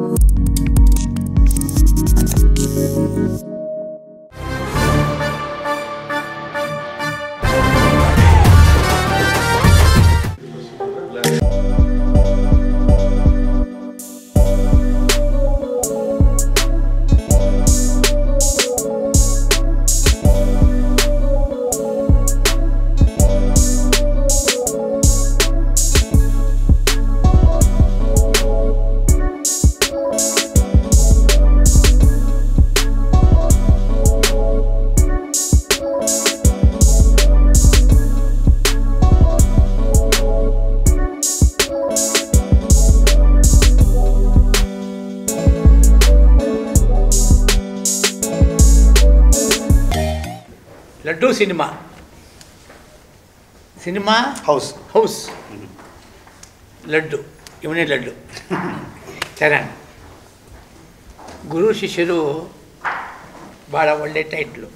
laddu cinema cinema house house Laddu ಇವನೇ ಲಡ್ಡು ಚರಣ್ ಗುರು ಶಿಷ್ಯರು ಭಾಳ ಒಳ್ಳೆ ಟೈಟ್ಲು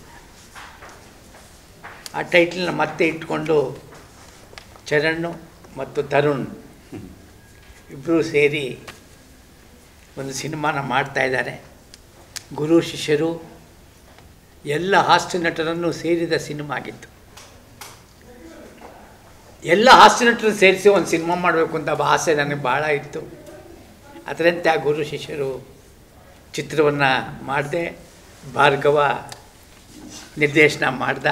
ಆ ಟೈಟ್ಲನ್ನ ಮತ್ತೆ ಇಟ್ಕೊಂಡು ಚರಣ್ ಮತ್ತು ತರುಣ್ ಇಬ್ಬರು ಸೇರಿ ಒಂದು ಸಿನಿಮಾನ ಮಾಡ್ತಾ ಇದ್ದಾರೆ ಗುರು ಶಿಷ್ಯರು ಎಲ್ಲ ಹಾಸ್ಯ ನಟರನ್ನು ಸೇರಿದ ಸಿನಿಮಾ ಆಗಿತ್ತು ಎಲ್ಲ ಹಾಸ್ಯ ನಟರನ್ನು ಸೇರಿಸಿ ಒಂದು ಸಿನಿಮಾ ಮಾಡಬೇಕು ಅಂತ ಆಸೆ ನನಗೆ ಭಾಳ ಇತ್ತು ಅದರಂತೆ ಆ ಗುರು ಶಿಷ್ಯರು ಚಿತ್ರವನ್ನು ಮಾಡಿದೆ ಭಾರ್ಗವ ನಿರ್ದೇಶನ ಮಾಡ್ದ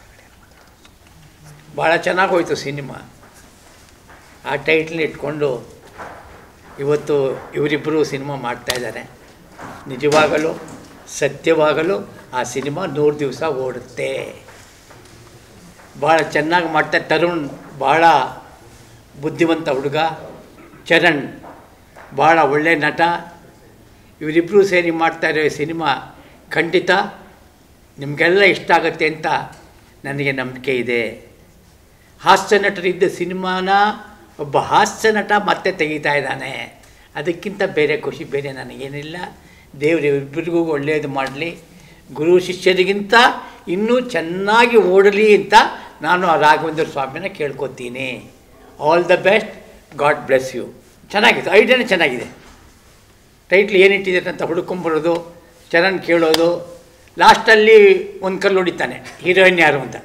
ಭಾಳ ಚೆನ್ನಾಗಿ ಹೋಯಿತು ಸಿನಿಮಾ ಆ ಟೈಟ್ಲ್ ಇಟ್ಕೊಂಡು ಇವತ್ತು ಇವರಿಬ್ಬರು ಸಿನಿಮಾ ಮಾಡ್ತಾಯಿದ್ದಾರೆ ನಿಜವಾಗಲೂ ಸತ್ಯವಾಗಲೂ ಆ ಸಿನಿಮಾ ನೂರು ದಿವಸ ಓಡುತ್ತೆ ಭಾಳ ಚೆನ್ನಾಗಿ ಮಾಡ್ತಾರೆ ತರುಣ್ ಭಾಳ ಬುದ್ಧಿವಂತ ಹುಡುಗ ಚರಣ್ ಭಾಳ ಒಳ್ಳೆ ನಟ ಇವರಿಬ್ಬರು ಸೇರಿ ಮಾಡ್ತಾ ಇರೋ ಈ ಸಿನಿಮಾ ಖಂಡಿತ ನಿಮಗೆಲ್ಲ ಇಷ್ಟ ಆಗುತ್ತೆ ಅಂತ ನನಗೆ ನಂಬಿಕೆ ಇದೆ ಹಾಸ್ಯ ನಟರಿದ್ದ ಸಿನಿಮಾನ ಒಬ್ಬ ಹಾಸ್ಯ ನಟ ಮತ್ತೆ ತೆಗಿತಾ ಇದ್ದಾನೆ ಅದಕ್ಕಿಂತ ಬೇರೆ ಖುಷಿ ಬೇರೆ ನನಗೇನಿಲ್ಲ ದೇವರು ಇಬ್ಬರಿಗೂ ಒಳ್ಳೆಯದು ಮಾಡಲಿ ಗುರು ಶಿಷ್ಯರಿಗಿಂತ ಇನ್ನೂ ಚೆನ್ನಾಗಿ ಓಡಲಿ ಅಂತ ನಾನು ಆ ರಾಘವೇಂದ್ರ ಸ್ವಾಮಿನ ಕೇಳ್ಕೊತೀನಿ all the best god bless you ಚೆನ್ನಾಗಿದೆ ಐಡಿಯಾನೇ ಚೆನ್ನಾಗಿದೆ ಟೈಟ್ಲ್ ಏನಿಟ್ಟಿದೆ ಅಂತ ಹುಡ್ಕೊಂಬರೋದು ಚರಣ್ ಕೇಳೋದು ಲಾಸ್ಟಲ್ಲಿ ಒಂದು ಕಲ್ಲು ಹೊಡಿತಾನೆ ಹೀರೋಯಿನ್ ಯಾರು ಅಂತ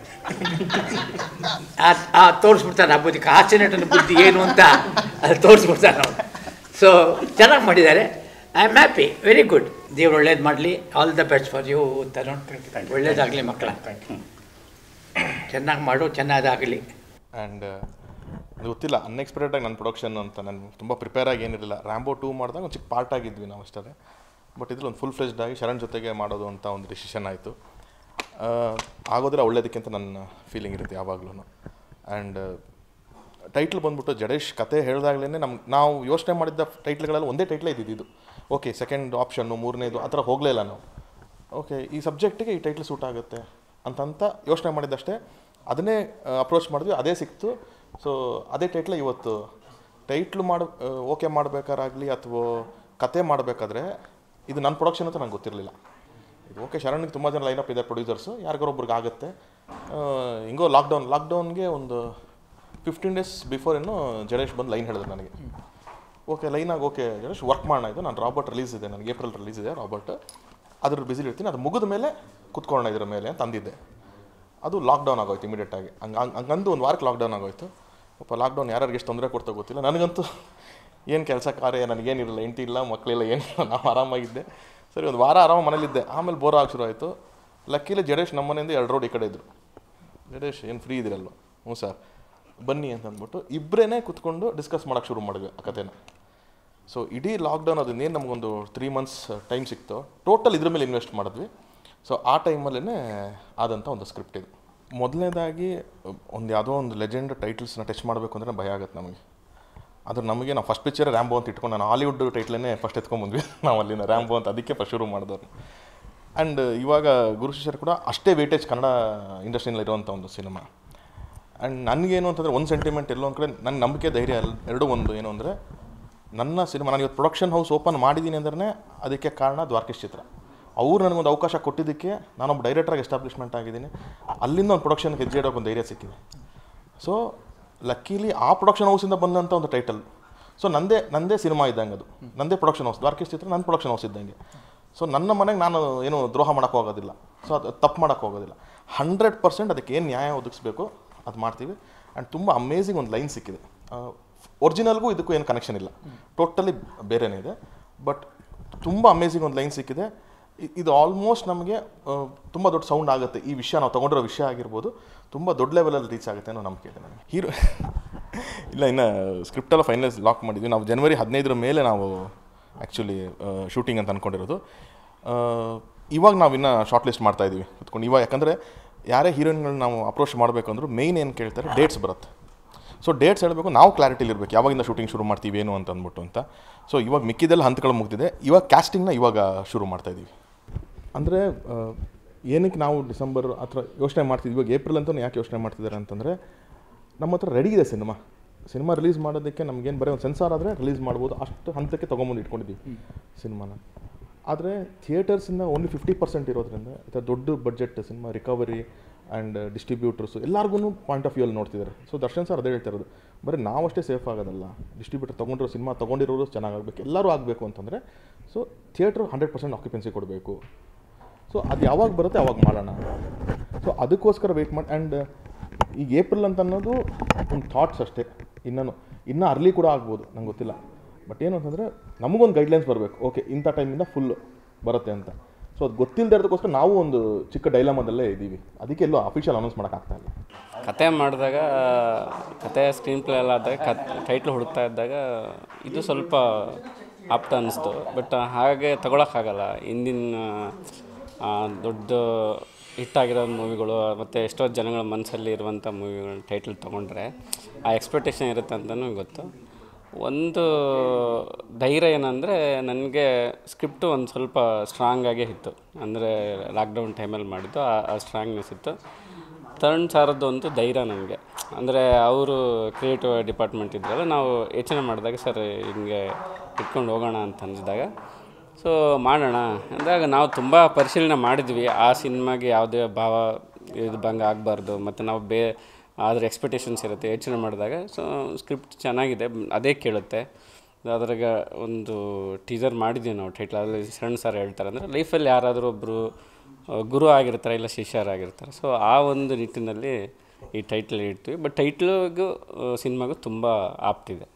ಆ ಆ ತೋರಿಸ್ಬಿಡ್ತಾನೆ ಆ ಬುದ್ಧಿ ಹಾಸ್ಯ ನಟನ ಬುದ್ಧಿ ಏನು ಅಂತ ಅದು ತೋರಿಸ್ಬಿಡ್ತಾನೆ ಅವನು ಸೊ ಚೆನ್ನಾಗಿ ಮಾಡಿದ್ದಾರೆ I am happy very good ದೇವ್ರು ಒಳ್ಳೇದು ಮಾಡಲಿ all the best for you Tarun ಒಳ್ಳೇದಾಗಲಿ ಮಕ್ಕಳ ಚೆನ್ನಾಗಿ ಮಾಡು ಚೆನ್ನಾದಾಗಲಿ ಆ್ಯಂಡ್ ಅದು ಗೊತ್ತಿಲ್ಲ ಅನ್ಎಕ್ಸ್ಪೆಕ್ಟೆಡ್ ಆಗಿ ನನ್ನ ಪ್ರೊಡಕ್ಷನ್ ಅಂತ ನಾನು ತುಂಬ ಪ್ರಿಪೇರ್ ಆಗಿ ಏನಿರಲಿಲ್ಲ ರ್ಯಾಂಬೋ ಟೂ ಮಾಡಿದಾಗ ಒಂದು ಚಿಕ್ಕ ಪಾರ್ಟ್ ಆಗಿದ್ವಿ ನಾವು ಅಷ್ಟೇ ಬಟ್ ಇದ್ರಲ್ಲಿ ಒಂದು ಫುಲ್ ಫ್ಲೆಜ್ಡ್ ಆಗಿ ಶರಣ್ ಜೊತೆಗೆ ಮಾಡೋದು ಅಂತ ಒಂದು ಡಿಸಿಷನ್ ಆಯಿತು ಆಗೋದ್ರೆ ಒಳ್ಳೇದಕ್ಕೆ ಅಂತ ನನ್ನ ಫೀಲಿಂಗ್ ಇರುತ್ತೆ ಯಾವಾಗಲೂ ಆ್ಯಂಡ್ ಟೈಟ್ಲ್ ಬಂದ್ಬಿಟ್ಟು ಜಡೇಶ್ ಕತೆ ಹೇಳಿದಾಗಲೇ ನಮ್ಗೆ ನಾವು ಯೋಚನೆ ಮಾಡಿದ್ದ ಟೈಟ್ಲ್ಗಳಲ್ಲಿ ಒಂದೇ ಟೈಟ್ಲೇ ಇದ್ದಿದ್ದು ಓಕೆ ಸೆಕೆಂಡ್ ಆಪ್ಷನ್ನು ಮೂರನೇದು ಆ ಥರ ಹೋಗಲೇ ಇಲ್ಲ ನಾವು ಓಕೆ ಈ ಸಬ್ಜೆಕ್ಟಿಗೆ ಈ ಟೈಟ್ಲ್ ಸೂಟ್ ಆಗುತ್ತೆ ಅಂತಂತ ಯೋಚನೆ ಮಾಡಿದ್ದಷ್ಟೇ ಅದನ್ನೇ ಅಪ್ರೋಚ್ ಮಾಡಿದ್ವಿ ಅದೇ ಸಿಕ್ತು ಸೊ ಅದೇ ಟೈಟ್ಲ ಇವತ್ತು ಟೈಟ್ಲು ಮಾಡಿ ಓಕೆ ಮಾಡಬೇಕಾರಾಗಲಿ ಅಥವಾ ಕತೆ ಮಾಡಬೇಕಾದ್ರೆ ಇದು ನನ್ನ ಪ್ರೊಡಕ್ಷನ್ ಅಂತ ನಂಗೆ ಗೊತ್ತಿರಲಿಲ್ಲ ಇದು ಓಕೆ ಶರಣ್ಗೆ ತುಂಬ ಜನ ಲೈನಪ್ ಇದೆ ಪ್ರೊಡ್ಯೂಸರ್ಸು ಯಾರಿಗಾರೊಬ್ರಿಗೆ ಆಗುತ್ತೆ ಆ, ಹಿಂಗೋ ಲಾಕ್ಡೌನ್ ಲಾಕ್ಡೌನ್ಗೆ ಒಂದು ಫಿಫ್ಟೀನ್ ಡೇಸ್ ಬಿಫೋರ್ ಏನು ಜಡೇಶ್ ಬಂದು ಲೈನ್ ಹೇಳಿದ್ರು ನನಗೆ ಓಕೆ ಲೈನಾಗಿ ಓಕೆ ಜಡೇಶ್ ವರ್ಕ್ ಮಾಡೋಣ ಇದು ನಾನು ರಾಬರ್ಟ್ ರಿಲೀಸ್ ಇದೆ ನನಗೆ ಏಪ್ರಿಲ್ ರಿಲೀಸ್ ಇದೆ ರಾಬರ್ಟ್ ಅದ್ರ ಬಿಸಿ ಇರ್ತೀನಿ ಅದು ಮುಗಿದ ಮೇಲೆ ಕುತ್ಕೊಳ್ಳೋಣ ಇದ್ರ ಮೇಲೆ ಅಂತ ಅಂದಿದ್ದೆ ಅದು ಲಾಕ್ಡೌನ್ ಆಗೋಯ್ತು ಇಮಿಡಿಯೇಟಾಗಿ ಹಂಗೆ ಹಂಗೆ ಹಂಗಂದು ಒಂದು ವಾರಕ್ಕೆ ಲಾಕ್ಡೌನ್ ಆಗೋಯ್ತು ಪಾಪ ಲಾಕ್ಡೌನ್ ಯಾರ್ಯಾರಿಗೆ ಎಷ್ಟು ತೊಂದರೆ ಕೊಡ್ತಾ ಗೊತ್ತಿಲ್ಲ ನನಗಂತೂ ಏನು ಕೆಲಸ ಕಾರ್ಯ ನನಗೇನಿರಲಿಲ್ಲ ಹೆಂಡತಿ ಇಲ್ಲ ಮಕ್ಕಳಿಲ್ಲ ಏನಿಲ್ಲ ನಾವು ಆರಾಮಾಗಿದ್ದೆ ಸರಿ ಒಂದು ವಾರ ಆರಾಮ ಮನೇಲಿದ್ದೆ ಆಮೇಲೆ ಬೋರ್ ಆಗಿ ಶುರು ಆಯಿತು ಲಕ್ಕಿಲಿ ಜಡೇಶ್ ನಮ್ಮ ಮನೆಯಿಂದ ಎರಡು ರೋಡ್ ಈ ಕಡೆ ಇದ್ದರು ಜಡೇಶ್ ಏನು ಫ್ರೀ ಇದಿರಲ್ವ ಹ್ಞೂ ಸರ್ ಬನ್ನಿ ಅಂತ ಅಂದ್ಬಿಟ್ಟು ಇಬ್ಬರೇ ಕುತ್ಕೊಂಡು ಡಿಸ್ಕಸ್ ಮಾಡೋಕ್ಕೆ ಶುರು ಮಾಡಿದ್ವಿ ಆ ಕಥೆನ ಸೊ ಇಡೀ ಲಾಕ್ಡೌನ್ ಅದನ್ನೇನು ನಮಗೊಂದು ತ್ರೀ ಮಂತ್ಸ್ ಟೈಮ್ ಸಿಕ್ತು ಟೋಟಲ್ ಇದ್ರ ಮೇಲೆ ಇನ್ವೆಸ್ಟ್ ಮಾಡಿದ್ವಿ ಸೊ ಆ ಟೈಮಲ್ಲೇ ಆದಂಥ ಒಂದು ಸ್ಕ್ರಿಪ್ಟ್ ಇದು ಮೊದಲನೇದಾಗಿ ಒಂದು ಯಾವುದೋ ಒಂದು ಲೆಜೆಂಡ್ ಟೈಟಲ್ಸ್ನ ಟಚ್ ಮಾಡಬೇಕು ಅಂದರೆ ಭಯ ಆಗುತ್ತೆ ನಮಗೆ ಅದು ನಮಗೆ ನಾವು ಫಸ್ಟ್ ಪಿಕ್ಚರ್ ರ್ಯಾಂಬೋ ಅಂತ ಇಟ್ಕೊಂಡು ನಾನು ಹಾಲಿವುಡ್ ಟೈಟ್ಲನ್ನೇ ಫಸ್ಟ್ ಎತ್ಕೊಂಡ್ಬಂದ್ವಿ ನಾವು ಅಲ್ಲಿಂದ ರ್ಯಾಂಬೋ ಅಂತ ಅದಕ್ಕೆ ಫಸ್ಟ್ ಶುರು ಮಾಡಿದವ್ರು ಆ್ಯಂಡ್ ಇವಾಗ ಗುರು ಶಿಷ್ಯರು ಕೂಡ ಅಷ್ಟೇ ವೇಟೇಜ್ ಕನ್ನಡ ಇಂಡಸ್ಟ್ರಿನಲ್ಲಿ ಇರುವಂಥ ಒಂದು ಸಿನಿಮಾ ಆ್ಯಂಡ್ ನನಗೇನು ಅಂತಂದರೆ ಒಂದು ಸೆಂಟಿಮೆಂಟ್ ಎಲ್ಲೋ ಒಂದು ಕಡೆ ನನ್ನ ನಂಬಿಕೆ ಧೈರ್ಯ ಎಲ್ಲ ಎರಡೂ ಒಂದು ಏನು ಅಂದರೆ ನನ್ನ ಸಿನಿಮಾ ನಾನು ಇವತ್ತು ಪ್ರೊಡಕ್ಷನ್ ಹೌಸ್ ಓಪನ್ ಮಾಡಿದ್ದೀನಿ ಅಂದ್ರೆ ಅದಕ್ಕೆ ಕಾರಣ ದ್ವಾರಕೀಶ್ ಚಿತ್ರ ಅವ್ರು ನನಗೊಂದು ಅವಕಾಶ ಕೊಟ್ಟಿದ್ದಕ್ಕೆ ನಾನೊಬ್ಬ ಡೈರೆಕ್ಟ್ರಾಗಿ ಎಸ್ಟಾಬ್ಲಿಷ್ಮೆಂಟ್ ಆಗಿದ್ದೀನಿ ಅಲ್ಲಿಂದ ಒಂದು ಪ್ರೊಡಕ್ಷನ್ಗೆ ಹೆಜ್ಜೆ ಇಡೋಕೆ ಒಂದು ಧೈರ್ಯ ಸಿಕ್ಕಿದೆ ಸೊ ಲಕ್ಕೀಲಿ ಆ ಪ್ರೊಡಕ್ಷನ್ ಹೌಸಿಂದ ಬಂದಂಥ ಒಂದು ಟೈಟಲ್ ಸೊ ನಂದೇ ನಂದೇ ಸಿನಿಮಾ ಇದ್ದಂಗೆ ಅದು ನಂದೇ ಪ್ರೊಡಕ್ಷನ್ ಹೌಸ್ ದ್ವಾರಕೀಶ್ ಚಿತ್ರ ನನ್ನ ಪ್ರೊಡಕ್ಷನ್ ಹೌಸ್ ಇದ್ದಂಗೆ ಸೊ ನನ್ನ ಮನೆಗೆ ನಾನು ಏನು ದ್ರೋಹ ಮಾಡೋಕ್ಕೆ ಹೋಗೋದಿಲ್ಲ ಸೊ ಅದು ತಪ್ಪು ಮಾಡೋಕ್ಕೆ ಹೋಗೋದಿಲ್ಲ ಹಂಡ್ರೆಡ್ ಪರ್ಸೆಂಟ್ ಅದಕ್ಕೆ ಏನು ನ್ಯಾಯ ಒದಗಿಸ್ಬೇಕು ಅದು ಮಾಡ್ತೀವಿ ಆ್ಯಂಡ್ ತುಂಬ ಅಮೇಝಿಂಗ್ ಒಂದು ಲೈನ್ ಸಿಕ್ಕಿದೆ ಒರಿಜಿನಲ್ಗೂ ಇದಕ್ಕೂ ಏನು ಕನೆಕ್ಷನ್ ಇಲ್ಲ ಟೋಟಲಿ ಬೇರೆನೇ ಇದೆ ಬಟ್ ತುಂಬ ಅಮೇಝಿಂಗ್ ಒಂದು ಲೈನ್ ಸಿಕ್ಕಿದೆ ಇ- ಇದು ಆಲ್ಮೋಸ್ಟ್ ನಮಗೆ ತುಂಬ ದೊಡ್ಡ ಸೌಂಡ್ ಆಗುತ್ತೆ ಈ ವಿಷಯ ನಾವು ತೊಗೊಂಡಿರೋ ವಿಷಯ ಆಗಿರ್ಬೋದು ತುಂಬ ದೊಡ್ಡ ಲೆವೆಲಲ್ಲಿ ರೀಚ್ ಆಗುತ್ತೆ ಅನ್ನೋ ನಂಬಿಕೆ ಇದೆ ನನಗೆ ಹೀರೋ ಇಲ್ಲ ಇನ್ನು ಸ್ಕ್ರಿಪ್ಟೆಲ್ಲ ಫೈನಲೈಸ್ ಲಾಕ್ ಮಾಡಿದ್ವಿ ನಾವು ಜನವರಿ ಹದಿನೈದರ ಮೇಲೆ ನಾವು ಆ್ಯಕ್ಚುಲಿ ಶೂಟಿಂಗ್ ಅಂತ ಅಂದ್ಕೊಂಡಿರೋದು ಆ, ಇವಾಗ ನಾವು ಇನ್ನೂ ಶಾರ್ಟ್ ಲಿಸ್ಟ್ ಮಾಡ್ತಾ ಇದ್ದೀವಿ ಕುತ್ಕೊಂಡು ಇವಾಗ ಯಾಕಂದರೆ ಯಾರೇ ಹೀರೋಯಿನ್ಗಳನ್ನ ನಾವು ಅಪ್ರೋಚ್ ಮಾಡಬೇಕು ಅಂದರೂ ಮೇಯ್ನ್ ಏನು ಕೇಳ್ತಾರೆ ಡೇಟ್ಸ್ ಬರುತ್ತೆ ಸೊ ಡೇಟ್ಸ್ ಹೇಳಬೇಕು ನಾವು ಕ್ಲಾರಿಟಿಲಿ ಇರಬೇಕು ಯಾವಾಗಿಂದ ಶೂಟಿಂಗ್ ಶುರು ಮಾಡ್ತೀವಿ ಏನು ಅಂತ ಅಂದ್ಬಿಟ್ಟು ಅಂತ ಸೊ ಇವಾಗ ಮಿಕ್ಕಿದೆಲ್ಲ ಹಂತಗಳು ಮುಗ್ದಿದೆ ಇವಾಗ ಕ್ಯಾಸ್ಟಿಂಗ್ನ ಇವಾಗ ಶುರು ಮಾಡ್ತಾ ಇದ್ದೀವಿ ಅಂದರೆ ಏನಕ್ಕೆ ನಾವು ಡಿಸೆಂಬರ್ ಆ ಥರ ಯೋಚನೆ ಮಾಡ್ತಿದ್ವಿ ಇವಾಗ ಏಪ್ರಿಲ್ ಅಂತಲೂ ಯಾಕೆ ಯೋಚನೆ ಮಾಡ್ತಿದ್ದಾರೆ ಅಂತಂದರೆ ನಮ್ಮ ಹತ್ರ ರೆಡಿ ಇದೆ ಸಿನಿಮಾ ಸಿನಿಮಾ ರಿಲೀಸ್ ಮಾಡೋದಕ್ಕೆ ನಮಗೇನು ಬರೀ ಒಂದು ಸೆನ್ಸಾರ್ ಆದರೆ ರಿಲೀಸ್ ಮಾಡ್ಬೋದು ಅಷ್ಟು ಹಂತಕ್ಕೆ ತೊಗೊಂಬಂದು ಇಟ್ಕೊಂಡಿದ್ದೀವಿ ಸಿನಿಮಾನ ಆದರೆ ಥಿಯೇಟರ್ಸಿಂದ ಓನ್ಲಿ ಫಿಫ್ಟಿ ಪರ್ಸೆಂಟ್ ಇರೋದ್ರಿಂದ ಈ ದೊಡ್ಡ budget cinema recovery and distributors ಎಲ್ಲರಿಗೂ ಪಾಯಿಂಟ್ ಆಫ್ ವ್ಯೂ ಅಲ್ಲಿ ನೋಡ್ತಿದ್ದಾರೆ ಸೊ ದರ್ಶನ್ ಸರ್ ಅದೇ ಹೇಳ್ತಾ ಇರೋದು ಬರೀ ನಾವಷ್ಟೇ ಸೇಫ್ ಆಗೋದಲ್ಲ ಡಿಸ್ಟ್ರಿಬ್ಯೂಟರ್ ತೊಗೊಂಡಿರೋ ಸಿನಿಮಾ ತೊಗೊಂಡಿರೋರು ಚೆನ್ನಾಗಾಗಬೇಕು ಎಲ್ಲರೂ ಆಗಬೇಕು ಅಂತಂದರೆ so theatre hundred percent occupancy ಕೊಡಬೇಕು ಸೊ ಅದು ಯಾವಾಗ ಬರುತ್ತೆ ಅವಾಗ ಮಾಡೋಣ ಸೊ ಅದಕ್ಕೋಸ್ಕರ ವೆಯ್ಟ್ ಮಾಡಿ ಆ್ಯಂಡ್ ಈಗ ಏಪ್ರಿಲ್ ಅಂತ ಅನ್ನೋದು ಒಂದು ಥಾಟ್ಸ್ ಅಷ್ಟೇ ಇನ್ನೂ ಇನ್ನೂ ಅರ್ಲಿ ಕೂಡ ಆಗ್ಬೋದು ನಂಗೆ ಗೊತ್ತಿಲ್ಲ ಬಟ್ ಏನು ಅಂತಂದರೆ ನಮಗೊಂದು ಗೈಡ್ಲೈನ್ಸ್ ಬರಬೇಕು ಓಕೆ ಇಂಥ ಟೈಮಿಂದ ಫುಲ್ ಬರುತ್ತೆ ಅಂತ ಸೊ ಅದು ಗೊತ್ತಿಲ್ಲದೆ ಇರೋದಕ್ಕೋಸ್ಕರ ನಾವು ಒಂದು ಚಿಕ್ಕ ಡೈಲಾಮದಲ್ಲೇ ಇದ್ದೀವಿ ಅದಕ್ಕೆ ಎಲ್ಲೋ ಅಫಿಷಿಯಲ್ ಅನೌನ್ಸ್ ಮಾಡೋಕ್ಕಾಗ್ತಾ ಇಲ್ಲ ಕತೆ ಮಾಡಿದಾಗ ಕತೆ ಸ್ಕ್ರೀನ್ ಪ್ಲೇ ಎಲ್ಲ ಆದಾಗ ಕತ್ ಟೈಟ್ಲ್ ಹುಡುಕ್ತಾ ಇದ್ದಾಗ ಇದು ಸ್ವಲ್ಪ ಆಪ್ತ ಅನ್ನಿಸ್ತು ಬಟ್ ಹಾಗೆ ತಗೊಳಕ್ಕಾಗಲ್ಲ ಹಿಂದಿನ ಆ, ದೊಡ್ಡ ಹಿಟ್ಟಾಗಿರೋ ಮೂವಿಗಳು ಮತ್ತು ಎಷ್ಟೋ ಜನಗಳ ಮನಸ್ಸಲ್ಲಿ ಇರುವಂಥ ಮೂವಿಗಳ ಟೈಟ್ಲ್ ತೊಗೊಂಡ್ರೆ ಆ ಎಕ್ಸ್ಪೆಕ್ಟೇಷನ್ ಇರುತ್ತೆ ಅಂತಲೂ ಗೊತ್ತು ಒಂದು ಧೈರ್ಯ ಏನಂದರೆ ನನಗೆ ಸ್ಕ್ರಿಪ್ಟು ಒಂದು ಸ್ವಲ್ಪ ಸ್ಟ್ರಾಂಗ್ ಆಗೇ ಇತ್ತು ಅಂದರೆ ಲಾಕ್ಡೌನ್ ಟೈಮಲ್ಲಿ ಮಾಡಿದ್ದು ಆ ಆ ಸ್ಟ್ರಾಂಗ್ನೆಸ್ ಇತ್ತು ತರುಣ್ ಸಾರದ್ದು ಒಂದು ಧೈರ್ಯ ನನಗೆ ಅಂದರೆ ಅವರು ಕ್ರಿಯೇಟಿವ್ ಡಿಪಾರ್ಟ್ಮೆಂಟ್ ಇದ್ರಲ್ಲ ನಾವು ಯೋಚನೆ ಮಾಡಿದಾಗ ಸರ್ ಹಿಂಗೆ ಇಟ್ಕೊಂಡು ಹೋಗೋಣ ಅಂತ ಅಂದಿದ್ದಾಗ ಸೊ ಮಾಡೋಣ ಅಂದಾಗ ನಾವು ತುಂಬ ಪರಿಶೀಲನೆ ಮಾಡಿದ್ವಿ ಆ ಸಿನಿಮಾಗೆ ಯಾವುದೇ ಭಾವ ಇದು ಭಂಗ ಆಗಬಾರ್ದು ಮತ್ತು ನಾವು ಬೇ ಅದ್ರ ಎಕ್ಸ್ಪೆಕ್ಟೇಷನ್ಸ್ ಇರುತ್ತೆ ಯೋಚನೆ ಮಾಡಿದಾಗ ಸೊ ಸ್ಕ್ರಿಪ್ಟ್ ಚೆನ್ನಾಗಿದೆ ಅದೇ ಕೇಳುತ್ತೆ ಅದ್ರಾಗ ಒಂದು ಟೀಸರ್ ಮಾಡಿದ್ದೀವಿ ನಾವು ಟೈಟ್ಲ್ ಅದರಲ್ಲಿ ಶರಣ್ ಸರ್ ಹೇಳ್ತಾರೆ ಅಂದರೆ ಲೈಫಲ್ಲಿ ಯಾರಾದರೂ ಒಬ್ಬರು ಗುರು ಆಗಿರ್ತಾರೆ ಇಲ್ಲ ಶಿಷ್ಯರಾಗಿರ್ತಾರೆ ಸೊ ಆ ಒಂದು ನಿಟ್ಟಿನಲ್ಲಿ ಈ ಟೈಟ್ಲ್ ಇಡ್ತೀವಿ ಬಟ್ ಟೈಟ್ಲಿಗೂ ಸಿನಿಮಾಗೂ ತುಂಬ ಆಪ್ತಿದೆ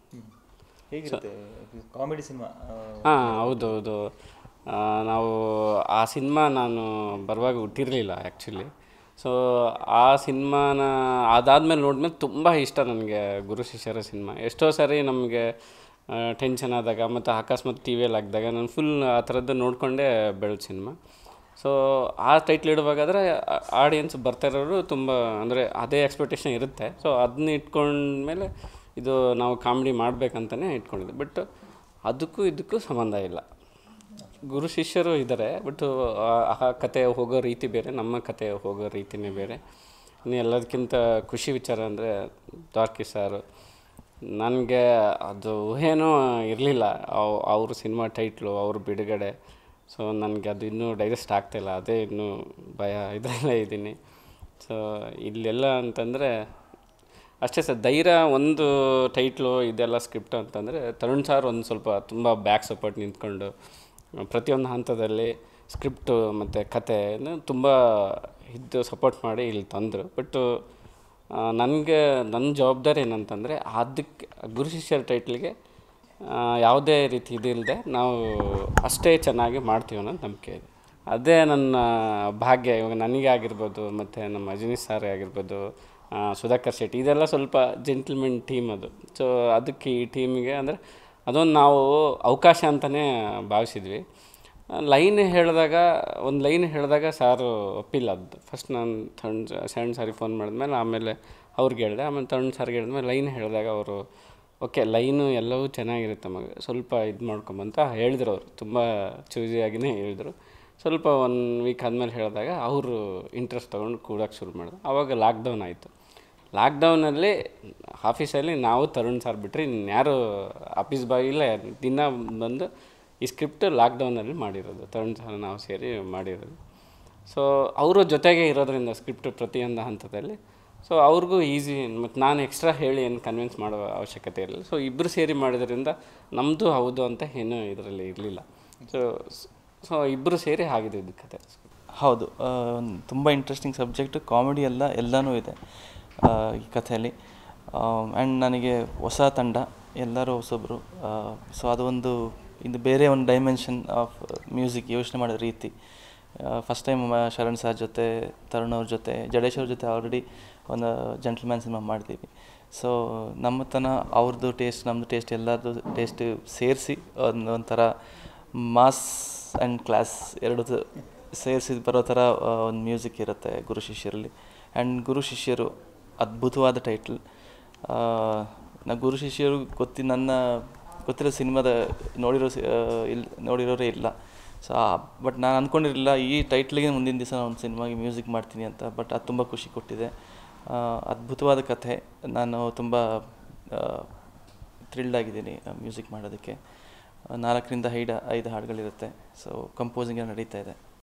ಹೇಗಿರುತ್ತೆ ಕಾಮಿಡಿ ಸಿನಿಮಾ ಹಾಂ ಹೌದು ಹೌದು ಆ, ನಾವು ಆ ಸಿನಿಮಾ ನಾನು ಬರುವಾಗ ಹುಟ್ಟಿರಲಿಲ್ಲ ಆ್ಯಕ್ಚುಲಿ ಸೊ ಆ ಸಿನಿಮಾನ ಅದಾದಮೇಲೆ ನೋಡಿದ್ಮೇಲೆ ತುಂಬ ಇಷ್ಟ ನನಗೆ ಗುರು ಶಿಷ್ಯರ ಸಿನಿಮಾ ಎಷ್ಟೋ ಸಾರಿ ನಮಗೆ ಟೆನ್ಷನ್ ಆದಾಗ ಮತ್ತು ಅಕಸ್ಮಾತ್ ಟಿ ವಿಯಲ್ಲಿ ಹಾಕಿದಾಗ ನಾನು ಫುಲ್ ಆ ಥರದ್ದು ನೋಡಿಕೊಂಡೇ ಬೆಳೆದ ಸಿನಿಮಾ ಸೊ ಆ ಟೈಟ್ಲ್ ಇಡುವಾಗಾದರೆ ಆಡಿಯನ್ಸ್ ಬರ್ತಾ ಇರೋರು ತುಂಬ ಅಂದರೆ ಅದೇ ಎಕ್ಸ್ಪೆಕ್ಟೇಷನ್ ಇರುತ್ತೆ ಸೊ ಅದನ್ನ ಇಟ್ಕೊಂಡ್ಮೇಲೆ ಇದು ನಾವು ಕಾಮಿಡಿ ಮಾಡಬೇಕಂತಲೇ ಇಟ್ಕೊಂಡಿದ್ದೆ ಬಟ್ ಅದಕ್ಕೂ ಇದಕ್ಕೂ ಸಂಬಂಧ ಇಲ್ಲ ಗುರು ಶಿಷ್ಯರು ಇದ್ದಾರೆ ಬಟ್ ಆ ಕತೆ ಹೋಗೋ ರೀತಿ ಬೇರೆ ನಮ್ಮ ಕತೆ ಹೋಗೋ ರೀತಿನೇ ಬೇರೆ ಇನ್ನು ಎಲ್ಲದಕ್ಕಿಂತ ಖುಷಿ ವಿಚಾರ ಅಂದರೆ ದ್ವಾರ್ಕಿ ಸಾರು ನನಗೆ ಅದು ಊಹೆನೂ ಇರಲಿಲ್ಲ ಅವ್ರ ಸಿನಿಮಾ ಟೈಟ್ಲು ಅವ್ರ ಬಿಡುಗಡೆ ಸೊ ನನಗೆ ಅದು ಇನ್ನೂ ಡೈಜೆಸ್ಟ್ ಆಗ್ತಾಯಿಲ್ಲ ಅದೇ ಇನ್ನೂ ಭಯ ಇದರಲ್ಲೇ ಇದ್ದೀನಿ ಸೊ ಇಲ್ಲೆಲ್ಲ ಅಂತಂದರೆ ಅಷ್ಟೇ ಸರ್ ಧೈರ್ಯ ಒಂದು ಟೈಟ್ಲು ಇದೆಲ್ಲ ಸ್ಕ್ರಿಪ್ಟ್ ಅಂತಂದರೆ ತರುಣ್ ಸಾರ್ ಒಂದು ಸ್ವಲ್ಪ ತುಂಬ ಬ್ಯಾಕ್ ಸಪೋರ್ಟ್ ನಿಂತ್ಕೊಂಡು ಪ್ರತಿಯೊಂದು ಹಂತದಲ್ಲಿ ಸ್ಕ್ರಿಪ್ಟು ಮತ್ತು ಕಥೆನ ತುಂಬ ಇದ್ದು ಸಪೋರ್ಟ್ ಮಾಡಿ ಇಲ್ಲಿ ತಂದರು ಬಟ್ಟು ನನಗೆ ನನ್ನ ಜವಾಬ್ದಾರಿ ಏನಂತಂದರೆ ಅದಕ್ಕೆ ಗುರು ಶಿಷ್ಯರ ಟೈಟ್ಲಿಗೆ ಯಾವುದೇ ರೀತಿ ಇದಿಲ್ಲದೆ ನಾವು ಅಷ್ಟೇ ಚೆನ್ನಾಗಿ ಮಾಡ್ತೀವಿ ಅನ್ನೋದು ನಂಬಿಕೆ ಇದೆ ಅದೇ ನನ್ನ ಭಾಗ್ಯ ಇವಾಗ ನನಗೆ ಆಗಿರ್ಬೋದು ಮತ್ತು ನಮ್ಮ ಅಜನೀಶ್ ಸಾರ್ ಆಗಿರ್ಬೋದು ಆ, ಸುಧಾಕರ್ ಶೆಟ್ಟಿ ಇದೆಲ್ಲ ಸ್ವಲ್ಪ ಜೆಂಟ್ಲ್ಮೆನ್ ಟೀಮ್ ಅದು ಸೊ ಅದಕ್ಕೆ ಈ ಟೀಮಿಗೆ ಅಂದರೆ ಅದೊಂದು ನಾವು ಅವಕಾಶ ಅಂತಲೇ ಭಾವಿಸಿದ್ವಿ ಲೈನ್ ಹೇಳಿದಾಗ ಒಂದು ಲೈನ್ ಹೇಳಿದಾಗ ಸಾರು ಒಪ್ಪಿಲ್ಲ ಅದು ಫಸ್ಟ್ ನಾನು ತಣ್ಣ್ ಸಣ್ಣ ಸಾರಿ ಫೋನ್ ಮಾಡಿದ್ಮೇಲೆ ಆಮೇಲೆ ಅವ್ರಿಗೆ ಹೇಳಿದೆ ಆಮೇಲೆ ತಣ್ಣ್ ಸಾರಿಗೆ ಹೇಳಿದ್ಮೇಲೆ ಲೈನ್ ಹೇಳಿದಾಗ ಅವರು ಓಕೆ ಲೈನು ಎಲ್ಲವೂ ಚೆನ್ನಾಗಿರುತ್ತೆ ಮಗ ಸ್ವಲ್ಪ ಇದು ಮಾಡ್ಕೊಂಬಂತ ಹೇಳಿದ್ರು ಅವರು ತುಂಬ ಚೂಸಿಯಾಗಿಯೇ ಹೇಳಿದರು ಸ್ವಲ್ಪ ಒನ್ ವೀಕ್ ಆದಮೇಲೆ ಹೇಳಿದಾಗ ಅವರು ಇಂಟ್ರೆಸ್ಟ್ ತೊಗೊಂಡು ಕೂಡೋಕೆ ಶುರು ಮಾಡಿದ್ರು ಆವಾಗ ಲಾಕ್ಡೌನ್ ಆಯಿತು ಲಾಕ್ಡೌನಲ್ಲಿ ಆಫೀಸಲ್ಲಿ ನಾವು ತರುಣ್ ಸರ್ ಬಿಟ್ಟರೆ ಇನ್ಯಾರು ಆಫೀಸ್ ಬಾಯ್ ಇಲ್ಲ ದಿನ ಬಂದು ಈ ಸ್ಕ್ರಿಪ್ಟ್ ಲಾಕ್ಡೌನಲ್ಲಿ ಮಾಡಿರೋದು ತರುಣ್ ಸರ್ ನಾವು ಸೇರಿ ಮಾಡಿರೋದು ಸೊ ಅವರು ಜೊತೆಗೆ ಇರೋದ್ರಿಂದ ಸ್ಕ್ರಿಪ್ಟ್ ಪ್ರತಿಯೊಂದು ಹಂತದಲ್ಲಿ ಸೊ ಅವ್ರಿಗೂ ಈಸಿ ಮತ್ತು ನಾನು ಎಕ್ಸ್ಟ್ರಾ ಹೇಳಿ ಏನು ಕನ್ವಿನ್ಸ್ ಮಾಡೋ ಅವಶ್ಯಕತೆ ಇರಲಿಲ್ಲ ಸೊ ಇಬ್ಬರು ಸೇರಿ ಮಾಡಿದ್ರಿಂದ ನಮ್ಮದು ಹೌದು ಅಂತ ಏನೂ ಇದರಲ್ಲಿ ಇರಲಿಲ್ಲ ಸೊ ಸೊ ಇಬ್ಬರು ಸೇರಿ ಆಗಿದೆ ಇದು ಕತೆ ಹೌದು ತುಂಬ ಇಂಟ್ರೆಸ್ಟಿಂಗ್ ಸಬ್ಜೆಕ್ಟು ಕಾಮಿಡಿ ಎಲ್ಲ ಎಲ್ಲನೂ ಇದೆ ಆ, ಈ ಕಥೆಯಲ್ಲಿ ಆ್ಯಂಡ್ ನನಗೆ ಹೊಸ ತಂಡ ಎಲ್ಲರೂ ಹೊಸೊಬ್ಬರು ಸೊ ಅದು ಒಂದು ಇದು ಬೇರೆ ಒಂದು ಡೈಮೆನ್ಷನ್ ಆಫ್ ಮ್ಯೂಸಿಕ್ ಯೋಚನೆ ಮಾಡೋ ರೀತಿ ಫಸ್ಟ್ ಟೈಮ್ ಶರಣ್ ಸರ್ ಜೊತೆ ತರುಣ್ ಅವ್ರ ಜೊತೆ ಜಡೇಶ್ ಅವ್ರ ಜೊತೆ ಆಲ್ರೆಡಿ ಒಂದು ಜೆಂಟ್ಲ್ಮ್ಯಾನ್ ಸಿನಿಮಾ ಮಾಡಿದ್ದೀವಿ ಸೊ ನಮ್ಮ ತನ ಅವ್ರದ್ದು ಟೇಸ್ಟ್ ನಮ್ಮದು ಟೇಸ್ಟ್ ಎಲ್ಲರದ್ದು ಟೇಸ್ಟ್ ಸೇರಿಸಿ ಒಂದು ಒಂಥರ ಮಾಸ್ ಆ್ಯಂಡ್ ಕ್ಲಾಸ್ ಎರಡು ಸೇರಿಸಿ ಬರೋ ಥರ ಒಂದು ಮ್ಯೂಸಿಕ್ ಇರುತ್ತೆ ಗುರು ಶಿಷ್ಯರಲ್ಲಿ ಆ್ಯಂಡ್ ಗುರು ಶಿಷ್ಯರು ಅದ್ಭುತವಾದ ಟೈಟ್ಲ್ ನಾ ಗುರು ಶಿಷ್ಯರು ಗೊತ್ತಿ ನನ್ನ ಗೊತ್ತಿರೋ ಸಿನಿಮಾದ ನೋಡಿರೋ ಸಿ ಇಲ್ಲಿ ನೋಡಿರೋರೇ ಇಲ್ಲ ಸೊ ಬಟ್ ನಾನು ಅಂದ್ಕೊಂಡಿರಲಿಲ್ಲ ಈ ಟೈಟ್ಲಿಗೆ ಮುಂದಿನ ದಿವಸ ನಾನು ಒಂದು ಸಿನಿಮಾಗೆ ಮ್ಯೂಸಿಕ್ ಮಾಡ್ತೀನಿ ಅಂತ ಬಟ್ ಅದು ತುಂಬ ಖುಷಿ ಕೊಟ್ಟಿದೆ ಆ, ಅದ್ಭುತವಾದ ಕಥೆ ನಾನು ತುಂಬ ಥ್ರಿಲ್ಡ್ ಆಗಿದ್ದೀನಿ ಮ್ಯೂಸಿಕ್ ಮಾಡೋದಕ್ಕೆ ನಾಲ್ಕರಿಂದ ಐದು ಐದು ಹಾಡುಗಳಿರುತ್ತೆ ಸೊ ಕಂಪೋಸಿಂಗ್ ನಡೀತಾ ಇದೆ